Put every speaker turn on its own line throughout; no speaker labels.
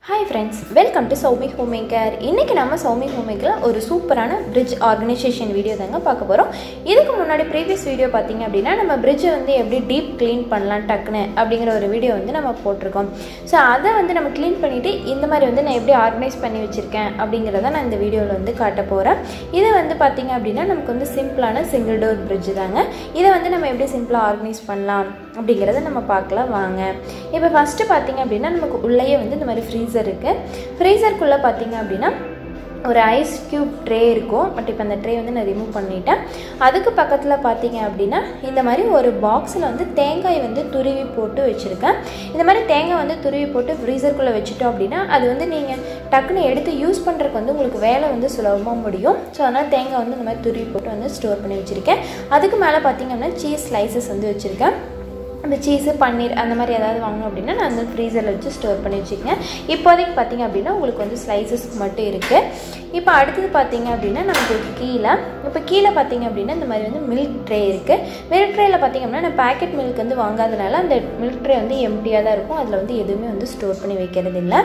hi friends welcome to Soumi home maker இன்றைக்கி நம்ம Soumi home மேக்கரில் ஒரு சூப்பரான பிரிட்ஜ் ஆர்கனைசேஷன் வீடியோ தாங்க பார்க்க போகிறோம் இதுக்கு முன்னாடி ப்ரீவியஸ் வீடியோ பார்த்தீங்க அப்படின்னா நம்ம பிரிட்ஜை வந்து எப்படி டீப் க்ளீன் பண்ணலாம் டக்குன்னு அப்படிங்கிற ஒரு வீடியோ வந்து நம்ம போட்டிருக்கோம் ஸோ அதை வந்து நம்ம க்ளீன் பண்ணிவிட்டு இந்த மாதிரி வந்து நான் எப்படி ஆர்கனைஸ் பண்ணி வச்சுருக்கேன் அப்படிங்கிறத நான் இந்த வீடியோவில் வந்து காட்ட போகிறேன் இது வந்து பார்த்தீங்க அப்படின்னா நமக்கு வந்து சிம்பிளான சிங்கிள் டோர் பிரிட்ஜ் தாங்க இதை வந்து நம்ம எப்படி சிம்பிளாக ஆர்கனைஸ் பண்ணலாம் அப்படிங்கிறத நம்ம பார்க்கலாம் வாங்க இப்போ ஃபஸ்ட்டு பார்த்தீங்க அப்படின்னா நமக்கு உள்ளேயே வந்து இந்த மாதிரி ஃப்ரீசர் இருக்குது ஃப்ரீசருக்குள்ளே பார்த்தீங்க அப்படின்னா ஒரு ஐஸ் க்யூப் ட்ரே இருக்கும் பட் இப்போ அந்த ட்ரே வந்து நான் ரிமூவ் பண்ணிட்டேன் அதுக்கு பக்கத்தில் பார்த்தீங்க அப்படின்னா இந்த மாதிரி ஒரு பாக்ஸில் வந்து தேங்காய் வந்து துருவி போட்டு வச்சுருக்கேன் இந்த மாதிரி தேங்காய் வந்து துருவி போட்டு ஃப்ரீசருக்குள்ளே வச்சுட்டோம் அப்படின்னா அது வந்து நீங்கள் டக்குன்னு எடுத்து யூஸ் பண்ணுறதுக்கு வந்து உங்களுக்கு வேலை வந்து சுலபமாக முடியும் ஸோ அதனால் தேங்காய் வந்து இந்த மாதிரி துருவி போட்டு வந்து ஸ்டோர் பண்ணி வச்சுருக்கேன் அதுக்கு மேலே பார்த்தீங்க அப்படின்னா சீஸ் ஸ்லைசஸ் வந்து வச்சுருக்கேன் அந்த சீஸு பன்னீர் அந்த மாதிரி ஏதாவது வாங்கணும் அப்படின்னா நான் அந்த ஃப்ரீசரில் வச்சு ஸ்டோர் பண்ணி வச்சுக்கேன் இப்போதைக்கு பார்த்தீங்க அப்படின்னா உங்களுக்கு வந்து ஸ்லைசஸ் மட்டும் இருக்குது இப்போ அடுத்தது பார்த்தீங்க அப்படின்னா நமக்கு கீழே இப்போ கீழே பார்த்தீங்க அப்படின்னா இந்த மாதிரி வந்து மில்க் ட்ரே இருக்குது மில்க் ட்ரேயில் பார்த்தீங்க அப்படின்னா நான் பேக்கெட் மில்க் வந்து வாங்காதனால அந்த மில்க் ட்ரே வந்து எம்டியாக தான் இருக்கும் அதில் வந்து எதுவுமே வந்து ஸ்டோர் பண்ணி வைக்கிறது இல்லை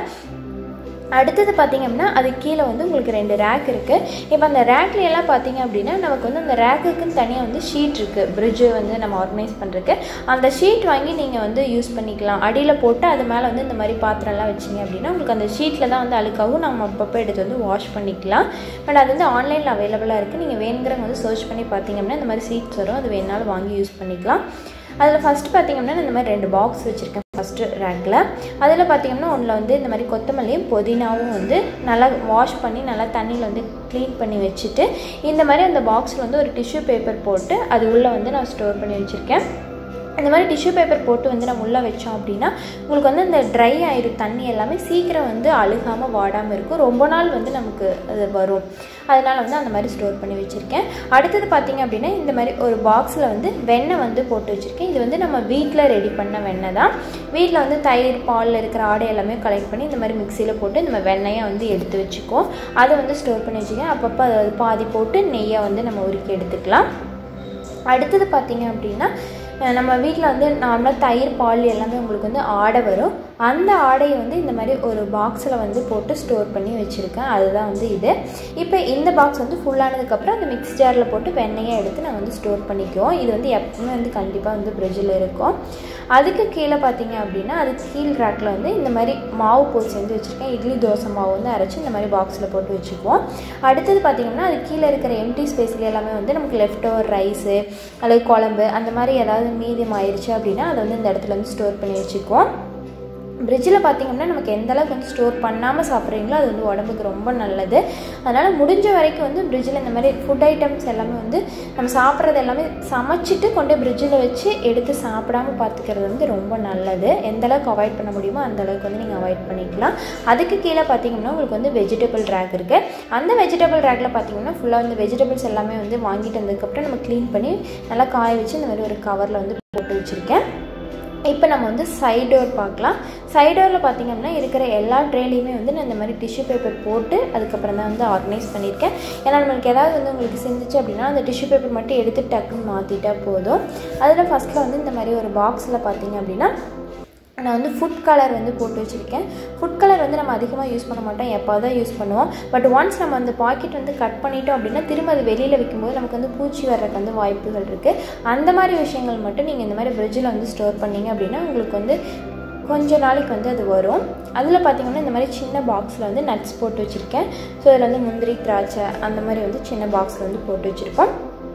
அடுத்தது பார்த்திங்க அப்படின்னா அது கீழே வந்து உங்களுக்கு ரெண்டு ரேக் இருக்குது இப்போ அந்த ரேக்ல எல்லாம் பார்த்தீங்க அப்படின்னா நமக்கு வந்து அந்த ரேக்குக்குன்னு தனியாக வந்து ஷீட் இருக்குது பிரிட்ஜு வந்து நம்ம ஆர்கனைஸ் பண்ணுறதுக்கு அந்த ஷீட் வாங்கி நீங்கள் வந்து யூஸ் பண்ணிக்கலாம் அடியில் போட்டு அது மேலே வந்து இந்த மாதிரி பாத்திரம்லாம் வச்சிங்க அப்படின்னா உங்களுக்கு அந்த ஷீட்டில் தான் வந்து அழுக்காகவும் நம்ம அப்பப்போ எடுத்து வந்து வாஷ் பண்ணிக்கலாம் பட் அது வந்து ஆன்லைனில் அவைலபிளாக இருக்குது நீங்கள் வேணுங்கிறவங்க வந்து சர்ச் பண்ணி பார்த்தீங்க அப்படின்னா இந்த மாதிரி சீட்ஸ் வரும் அது வேணாலும் வாங்கி யூஸ் பண்ணிக்கலாம் அதில் ஃபஸ்ட்டு பார்த்திங்க அப்படின்னா இந்த மாதிரி ரெண்டு பாக்ஸ் வச்சுருக்கேன் ஃபஸ்ட்டு ரேக்கில் அதில் பார்த்திங்கன்னா ஒன்றில் வந்து இந்த மாதிரி கொத்தமல்லியும் புதினாவும் வந்து நல்லா வாஷ் பண்ணி நல்லா தண்ணியில் வந்து க்ளீன் பண்ணி வச்சுட்டு இந்த மாதிரி அந்த பாக்ஸில் வந்து ஒரு டிஷ்யூ பேப்பர் போட்டு அது உள்ளே வந்து நான் ஸ்டோர் பண்ணி வச்சுருக்கேன் இந்த மாதிரி டிஷ்யூ பேப்பர் போட்டு வந்து நம்ம உள்ளே வச்சோம் அப்படின்னா உங்களுக்கு வந்து இந்த ட்ரை ஆயிரும் தண்ணி எல்லாமே சீக்கிரம் வந்து அழுகாமல் வாடாமல் இருக்கும் ரொம்ப நாள் வந்து நமக்கு அது வரும் அதனால் வந்து அந்த மாதிரி ஸ்டோர் பண்ணி வச்சுருக்கேன் அடுத்தது பார்த்திங்க அப்படின்னா இந்த மாதிரி ஒரு பாக்ஸில் வந்து வெண்ணெய் வந்து போட்டு வச்சுருக்கேன் இது வந்து நம்ம வீட்டில் ரெடி பண்ண வெண்ணெய் தான் வீட்டில் வந்து தயிர் பாலில் இருக்கிற ஆடை எல்லாமே கலெக்ட் பண்ணி இந்த மாதிரி மிக்சியில் போட்டு நம்ம வெண்ணெயை வந்து எடுத்து வச்சுக்குவோம் அதை வந்து ஸ்டோர் பண்ணி வச்சுக்கேன் அப்பப்போ அதை பாதி போட்டு நெய்யை வந்து நம்ம உருக்கி எடுத்துக்கலாம் அடுத்தது பார்த்திங்க அப்படின்னா நம்ம வீட்டில் வந்து நார்மலாக தயிர் பால் எல்லாமே உங்களுக்கு வந்து ஆடை வரும் அந்த ஆடையை வந்து இந்த மாதிரி ஒரு பாக்ஸில் வந்து போட்டு ஸ்டோர் பண்ணி வச்சுருக்கேன் அதுதான் வந்து இது இப்போ இந்த பாக்ஸ் வந்து ஃபுல்லானதுக்கப்புறம் அந்த மிக்ஸ் ஜாரில் போட்டு வெண்ணெயை எடுத்து நான் வந்து ஸ்டோர் பண்ணிக்குவோம் இது வந்து எப்பவுமே வந்து கண்டிப்பாக வந்து ஃப்ரிட்ஜில் இருக்கும் அதுக்கு கீழே பார்த்தீங்க அப்படின்னா அதுக்கு கீழ் ரேக்கில் வந்து இந்த மாதிரி மாவு போச்சு வந்து வச்சுருக்கேன் இட்லி தோசை மாவு வந்து அரைச்சி இந்த மாதிரி பாக்ஸில் போட்டு வச்சுக்குவோம் அடுத்தது பார்த்திங்கன்னா அது கீழே இருக்கிற எம்டி ஸ்பேஸில் எல்லாமே வந்து நமக்கு லெஃப்ட் ஓவர் ரைஸு அல்லது குழம்பு அந்த மாதிரி ஏதாவது மீதியம் ஆயிடுச்சு அப்படின்னா அதை வந்து இந்த இடத்துல வந்து ஸ்டோர் பண்ணி வச்சுக்குவோம் ஃப்ரிட்ஜில் பார்த்திங்கன்னா நமக்கு எந்த அளவுக்கு வந்து ஸ்டோர் பண்ணாமல் சாப்பிட்றீங்களோ அது வந்து உடம்புக்கு ரொம்ப நல்லது அதனால் முடிஞ்ச வரைக்கும் வந்து ஃப்ரிட்ஜில் இந்த மாதிரி ஃபுட் ஐட்டம்ஸ் எல்லாமே வந்து நம்ம சாப்பிட்றது எல்லாமே சமைச்சிட்டு கொண்டு ஃப்ரிட்ஜில் வச்சு எடுத்து சாப்பிடாம பார்த்துக்கிறது வந்து ரொம்ப நல்லது எந்த அளவுக்கு அவாய்ட் பண்ண முடியுமோ அந்த அளவுக்கு வந்து நீங்கள் அவாய்ட் பண்ணிக்கலாம் அதுக்கு கீழே பார்த்தீங்கன்னா உங்களுக்கு வந்து வெஜிடபிள் ரேக் இருக்குது அந்த வெஜிடபிள் ரேக்கில் பார்த்தீங்கன்னா ஃபுல்லாக வந்து வெஜிடபிள்ஸ் எல்லாமே வந்து வாங்கிட்டு வந்ததுக்கப்புறம் நம்ம க்ளீன் பண்ணி நல்லா காய வச்சு இந்த மாதிரி ஒரு கவரில் வந்து போட்டு வச்சுருக்கேன் இப்போ நம்ம வந்து சைட் டோர் பார்க்கலாம் சைட் டோரில் பார்த்திங்க அப்படின்னா இருக்கிற எல்லா ட்ரேலையுமே வந்து நான் இந்த மாதிரி டிஷ்யூ பேப்பர் போட்டு அதுக்கப்புறம் தான் வந்து ஆர்கனைஸ் பண்ணியிருக்கேன் ஏன்னா நம்மளுக்கு ஏதாவது வந்து உங்களுக்கு சிந்திச்சு அப்படின்னா அந்த டிஷ்யூ பேப்பர் மட்டும் எடுத்து டக்குன்னு மாற்றிட்டா போதும் அதில் ஃபஸ்ட்டில் வந்து இந்த மாதிரி ஒரு பாக்ஸில் பார்த்திங்க அப்படின்னா நான் வந்து ஃபுட் கலர் வந்து போட்டு வச்சுருக்கேன் ஃபுட் கலர் வந்து நம்ம அதிகமாக யூஸ் பண்ண மாட்டோம் எப்போ தான் யூஸ் பண்ணுவோம் பட் ஒன்ஸ் நம்ம அந்த பாக்கெட் வந்து கட் பண்ணிட்டோம் அப்படின்னா திரும்ப அது வெளியில் வைக்கும்போது நமக்கு வந்து பூச்சி வர்றதுக்கு வந்து வாய்ப்புகள் இருக்குது அந்த மாதிரி விஷயங்கள் மட்டும் நீங்கள் இந்த மாதிரி ஃப்ரிட்ஜில் வந்து ஸ்டோர் பண்ணிங்க அப்படின்னா உங்களுக்கு வந்து கொஞ்ச நாளைக்கு வந்து அது வரும் அதில் பார்த்திங்கன்னா இந்த மாதிரி சின்ன பாக்ஸில் வந்து நட்ஸ் போட்டு வச்சுருக்கேன் ஸோ அதில் வந்து முந்திரி திராட்சை அந்த மாதிரி வந்து சின்ன பாக்ஸில் வந்து போட்டு வச்சுருப்போம்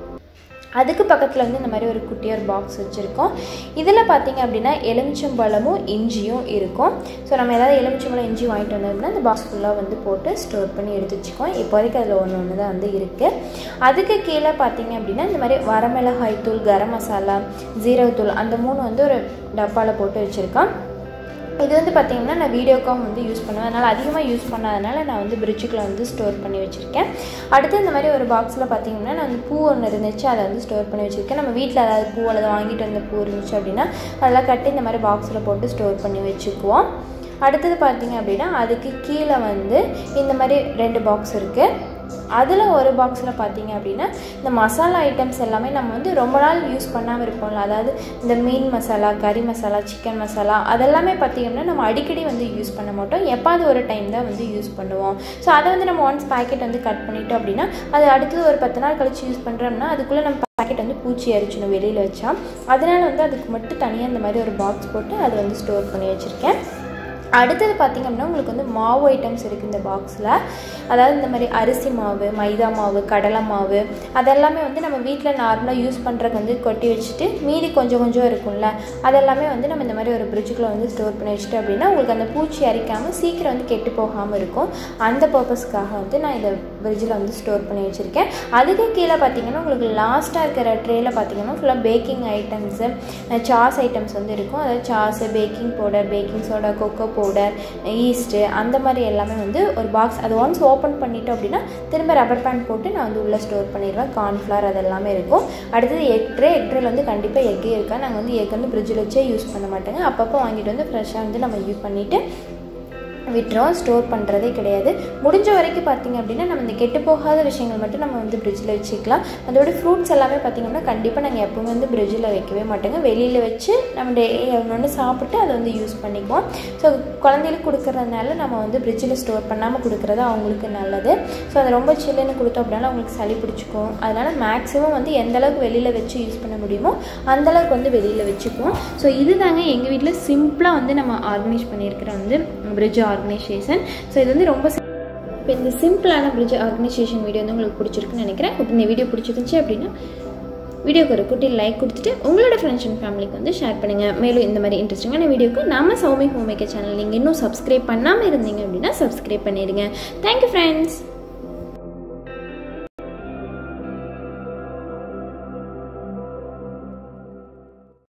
அதுக்கு பக்கத்தில் வந்து இந்த மாதிரி ஒரு குட்டியார் பாக்ஸ் வச்சுருக்கோம் இதில் பார்த்திங்க அப்படின்னா எலுமிச்சம்பழமும் இஞ்சியும் இருக்கும் ஸோ நம்ம ஏதாவது எலுமிச்சம்பழம் இஞ்சி வாங்கிட்டு வந்தோம்னா இந்த பாக்ஸ் ஃபுல்லாக வந்து போட்டு ஸ்டோர் பண்ணி எடுத்து வச்சுக்கோம் இப்போதைக்கு அதில் ஒன்று ஒன்று தான் வந்து இருக்குது அதுக்கு கீழே பார்த்திங்க அப்படின்னா இந்த மாதிரி வரமிளகாய் தூள் கரம் மசாலா ஜீரகத்தூள் அந்த மூணு வந்து ஒரு டப்பாவில் போட்டு வச்சுருக்கோம் இது வந்து பார்த்திங்கன்னா நான் வீடியோக்காக வந்து யூஸ் பண்ணுவேன் அதனால் அதிகமாக யூஸ் பண்ணாதனால நான் வந்து பிரிட்ஜுக்குள்ளே வந்து ஸ்டோர் பண்ணி வச்சுருக்கேன் அடுத்து இந்த மாதிரி ஒரு பாக்ஸில் பார்த்திங்கன்னா நான் வந்து பூ ஒன்று இருந்துச்சு அதை வந்து ஸ்டோர் பண்ணி வச்சுருக்கேன் நம்ம வீட்டில் ஏதாவது பூ அல்லது வாங்கிட்டு வந்த பூ இருந்துச்சு அப்படின்னா அதெல்லாம் கட்டி இந்த மாதிரி பாக்ஸில் போட்டு ஸ்டோர் பண்ணி வச்சுக்குவோம் அடுத்தது பார்த்திங்க அப்படின்னா அதுக்கு கீழே வந்து இந்த மாதிரி ரெண்டு பாக்ஸ் இருக்குது அதில் ஒரு பாக்ஸில் பார்த்தீங்க அப்படின்னா இந்த மசாலா ஐட்டம்ஸ் எல்லாமே நம்ம வந்து ரொம்ப நாள் யூஸ் பண்ணாமல் இருப்போம்ல அதாவது இந்த மீன் மசாலா கறி மசாலா சிக்கன் மசாலா அதெல்லாமே பார்த்திங்கன்னா நம்ம அடிக்கடி வந்து யூஸ் பண்ண மாட்டோம் எப்பாவது ஒரு டைம் தான் வந்து யூஸ் பண்ணுவோம் ஸோ அதை வந்து நம்ம ஒன்ஸ் பேக்கெட் வந்து கட் பண்ணிட்டோம் அப்படின்னா அது அடுத்தது ஒரு பத்து நாள் கழிச்சு யூஸ் பண்ணுறோம்னா அதுக்குள்ளே நம்ம பேக்கெட் வந்து பூச்சி அரிச்சிடும் வெளியில் வச்சா அதனால வந்து அதுக்கு மட்டும் தனியாக இந்த மாதிரி ஒரு பாக்ஸ் போட்டு அதை வந்து ஸ்டோர் பண்ணி வச்சுருக்கேன் அடுத்தது பார்த்திங்க அப்படின்னா உங்களுக்கு வந்து மாவு ஐட்டம்ஸ் இருக்குது இந்த பாக்ஸில் அதாவது இந்த மாதிரி அரிசி மாவு மைதா மாவு கடலை மாவு அதெல்லாமே வந்து நம்ம வீட்டில் நார்மலாக யூஸ் பண்ணுறதுக்கு வந்து கொட்டி வச்சுட்டு மீதி கொஞ்சம் கொஞ்சம் இருக்கும்ல அதெல்லாமே வந்து நம்ம இந்த மாதிரி ஒரு ஃப்ரிட்ஜுக்குள்ளே வந்து ஸ்டோர் பண்ணி வச்சுட்டு அப்படின்னா உங்களுக்கு அந்த பூச்சி அரிக்காமல் சீக்கிரம் வந்து கெட்டு போகாமல் இருக்கும் அந்த பர்பஸ்க்காக வந்து நான் இதை ஃப்ரிட்ஜில் வந்து ஸ்டோர் பண்ணி வச்சுருக்கேன் அதுக்கு கீழே பார்த்தீங்கன்னா உங்களுக்கு லாஸ்ட்டாக இருக்கிற ட்ரேயில் பார்த்தீங்கன்னா ஃபுல்லாக பேக்கிங் ஐட்டம்ஸு சாஸ் ஐட்டம்ஸ் வந்து இருக்கும் அதாவது sauce baking powder baking soda cocoa powder yeast அந்த மாதிரி எல்லாமே வந்து ஒரு பாக்ஸ் அது ஒன்ஸ் ஓப்பன் பண்ணிட்டோம் அப்படின்னா திரும்ப ரப்பர் பேண்ட் போட்டு நான் வந்து உள்ளே ஸ்டோர் பண்ணிடுவேன் கார்ன்ஃப்ளவர் அது எல்லாமே இருக்கும் அடுத்தது எக் ட்ரே எக் ட்ரேல வந்து கண்டிப்பாக எக்கே இருக்கா நாங்கள் வந்து எக் வந்து ஃப்ரிட்ஜில் வச்சே யூஸ் பண்ண மாட்டேங்க அப்பப்போ வாங்கிட்டு வந்து ஃப்ரெஷ்ஷாக வந்து நம்ம யூஸ் பண்ணிவிட்டு விட்டுறோம் ஸ்டோர் பண்ணுறதே கிடையாது முடிஞ்ச வரைக்கும் பார்த்திங்க அப்படின்னா நம்ம இந்த கெட்டு போகாத விஷயங்கள் மட்டும் நம்ம வந்து ஃப்ரிட்ஜில் வச்சுக்கலாம் அதோட ஃப்ரூட்ஸ் எல்லாமே பார்த்திங்கன்னா கண்டிப்பாக நாங்கள் எப்பவுமே வந்து ஃப்ரிட்ஜில் வைக்கவே மாட்டோங்க வெளியில் வச்சு நம்ம டே ஒன்று சாப்பிட்டு அதை வந்து யூஸ் பண்ணிக்குவோம் ஸோ குழந்தைகளுக்கு கொடுக்குறதுனால நம்ம வந்து ஃப்ரிட்ஜில் ஸ்டோர் பண்ணாமல் கொடுக்குறது அவங்களுக்கு நல்லது ஸோ அதை ரொம்ப சில்லுன்னு கொடுத்தோம் அப்படின்னா அவங்களுக்கு சளி பிடிச்சிக்கும் அதனால் மேக்ஸிமம் வந்து எந்த அளவுக்கு வெளியில் வச்சு யூஸ் பண்ண முடியுமோ அந்தளவுக்கு வந்து வெளியில் வச்சுக்குவோம் ஸோ இதுதாங்க எங்கள் வீட்டில் சிம்பிளாக வந்து நம்ம ஆர்கனைஸ் பண்ணியிருக்கிற வந்து ஃப்ரிட்ஜ் ஆர்கனைசேஷன் ஸோ இது வந்து ரொம்ப இப்போ இந்த சிம்பிளான பிரிட்ஜ் ஆர்கனைசேஷன் வீடியோ வந்து உங்களுக்கு பிடிச்சிருக்குன்னு நினைக்கிறேன் இப்போ இந்த வீடியோ பிடிச்சிருந்துச்சு அப்படின்னா வீடியோக்கு ஒரு குட்டி லைக் கொடுத்துட்டு உங்களோட ஃப்ரெண்ட்ஸ் அண்ட் ஃபேமிலிக்கு வந்து ஷேர் பண்ணுங்கள் மேலும் இந்த மாதிரி இன்ட்ரெஸ்டிங்கான வீடியோக்கு நம்ம சௌமிக் ஹோமேக்கர் சேனல் நீங்கள் இன்னும் சப்ஸ்கிரைப் பண்ணாமல் இருந்தீங்க அப்படின்னா சப்ஸ்கிரைப் பண்ணிடுங்க தேங்க்யூ ஃப்ரெண்ட்ஸ்